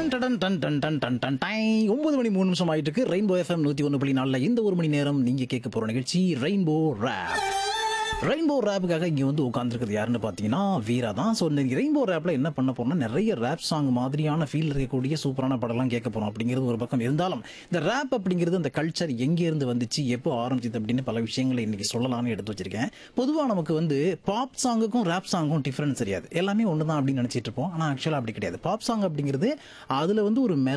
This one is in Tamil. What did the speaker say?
டன் டன் டன் டன் டன் டன் டை. ஒன்பது மணி மூணு நிமிஷம் ஆயிட்டு இருக்கு ரெயின்போ எஃப்எம் நூத்தி ஒன்று புள்ளி நாலுல இந்த ஒரு மணி நேரம் நீங்க கேட்க போற நிகழ்ச்சி ரெயின்போ ரேப் ரெயின்போ ரேப்புக்காக இங்க வந்து உட்காந்துருக்குது யாருன்னு பாத்தீங்கன்னா வீரா தான் ஸோ இந்த ரெயின்போ ரேப்ல என்ன பண்ண போறோம்னா நிறைய ரேப் சாங் மாதிரியான ஃபீல் இருக்கக்கூடிய சூப்பரான படம்லாம் கேட்க போறோம் அப்படிங்கிறது ஒரு பக்கம் இருந்தாலும் இந்த ரேப் அப்படிங்கிறது அந்த கல்ச்சர் எங்க இருந்து வந்துச்சு எப்போ ஆரம்பிச்சது அப்படின்னு பல விஷயங்களை இன்னைக்கு சொல்லலாம்னு எடுத்து வச்சிருக்கேன் பொதுவா நமக்கு வந்து பாப் சாங்குக்கும் ரேப் சாங்குக்கும் டிஃபரன்ஸ் தெரியாது எல்லாமே ஒன்று தான் அப்படின்னு நினைச்சிட்டு இருப்போம் ஆனால் ஆக்சுவலாக அப்படி கிடையாது பாப் சாங் அப்படிங்கிறது அதுல வந்து ஒரு மெல